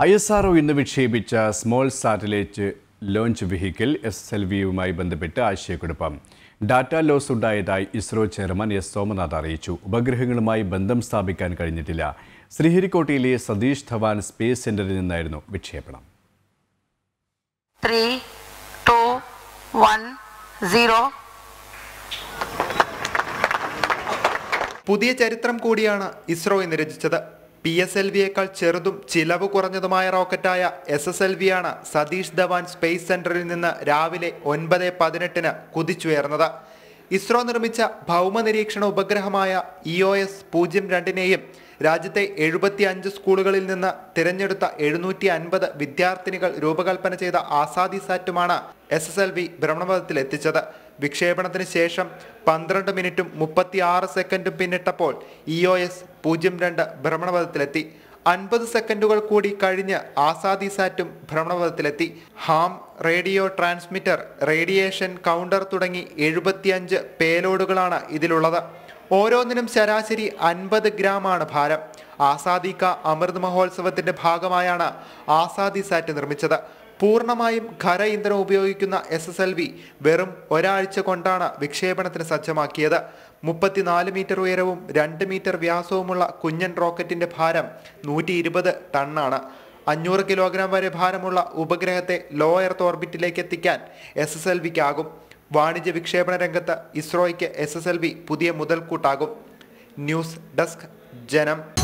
I S R ഇന്ന് വിക്ഷേപിച്ച small satellite launch vehicle S L വിയുമായി ബന്ധപ്പെട്ട് ആശയക്കുഴപ്പം ഡാറ്റ ലോസ് ഉണ്ടായതായി ഇസ്രോ ചെയർമാൻ എസ് സോമനാഥ് അറിയിച്ചു ഉപഗ്രഹങ്ങളുമായി ബന്ധം സ്ഥാപിക്കാൻ കഴിഞ്ഞിട്ടില്ല ശ്രീഹരിക്കോട്ടയിലെ സതീഷ് ധവാൻ സ്പേസ് സെന്ററിൽ നിന്നായിരുന്നു വിക്ഷേപണം three, two, one, zero. പുതിയ ചരിത്രം കൂടിയാണ് ഇസ്രോ ഇന്ന് രചിച്ചത് പി എസ് എൽ വിയേക്കാൾ ചെറുതും ചിലവ് കുറഞ്ഞതുമായ റോക്കറ്റായ എസ് എസ് എൽ വി ആണ് സതീഷ് ധവാൻ സ്പേസ് സെന്ററിൽ നിന്ന് രാവിലെ ഒൻപത് പതിനെട്ടിന് കുതിച്ചുയർന്നത് ഇസ്രോ നിർമ്മിച്ച ഭൗമ നിരീക്ഷണ ഉപഗ്രഹമായ ഇ ഒ എസ് പൂജ്യം രണ്ടിനെയും രാജ്യത്തെ എഴുപത്തി അഞ്ച് സ്കൂളുകളിൽ നിന്ന് തിരഞ്ഞെടുത്ത എഴുന്നൂറ്റി അൻപത് വിദ്യാർത്ഥിനികൾ രൂപകൽപ്പന ചെയ്ത ആസാദി സാറ്റുമാണ് എസ് എസ് എൽ വി ഭ്രമണപഥത്തിൽ എത്തിച്ചത് വിക്ഷേപണത്തിന് ശേഷം പന്ത്രണ്ട് മിനിറ്റും മുപ്പത്തി ആറ് സെക്കൻഡും പിന്നിട്ടപ്പോൾ ഇ ഒ എസ് പൂജ്യം രണ്ട് ഭ്രമണപഥത്തിലെത്തി അൻപത് സെക്കൻഡുകൾ കൂടി കഴിഞ്ഞ് ആസാദി സാറ്റും ഭ്രമണപഥത്തിലെത്തി ham radio transmitter radiation counter തുടങ്ങി എഴുപത്തിയഞ്ച് പേലോഡുകളാണ് ഇതിലുള്ളത് ഓരോന്നിനും ശരാശരി അൻപത് ഗ്രാമാണ് ഭാരം ആസാദി കാ അമൃത് മഹോത്സവത്തിന്റെ ഭാഗമായാണ് ആസാദി സാറ്റ് നിർമ്മിച്ചത് പൂർണ്ണമായും ഖര ഇന്ധനം ഉപയോഗിക്കുന്ന എസ് എസ് എൽ വി വെറും ഒരാഴ്ച കൊണ്ടാണ് വിക്ഷേപണത്തിന് സജ്ജമാക്കിയത് മുപ്പത്തിനാല് മീറ്റർ ഉയരവും രണ്ട് മീറ്റർ വ്യാസവുമുള്ള കുഞ്ഞൻ റോക്കറ്റിന്റെ ഭാരം നൂറ്റി ഇരുപത് ടണ്ണാണ് അഞ്ഞൂറ് കിലോഗ്രാം വരെ ഭാരമുള്ള ഉപഗ്രഹത്തെ ലോ എർത്ത് ഓർബിറ്റിലേക്ക് എത്തിക്കാൻ എസ് എസ് എൽ വിക്കാകും വാണിജ്യ വിക്ഷേപണ രംഗത്ത് ഇസ്രോയ്ക്ക് എസ് എസ് എൽ വി പുതിയ മുതൽക്കൂട്ടാകും ന്യൂസ് ഡെസ്ക് ജനം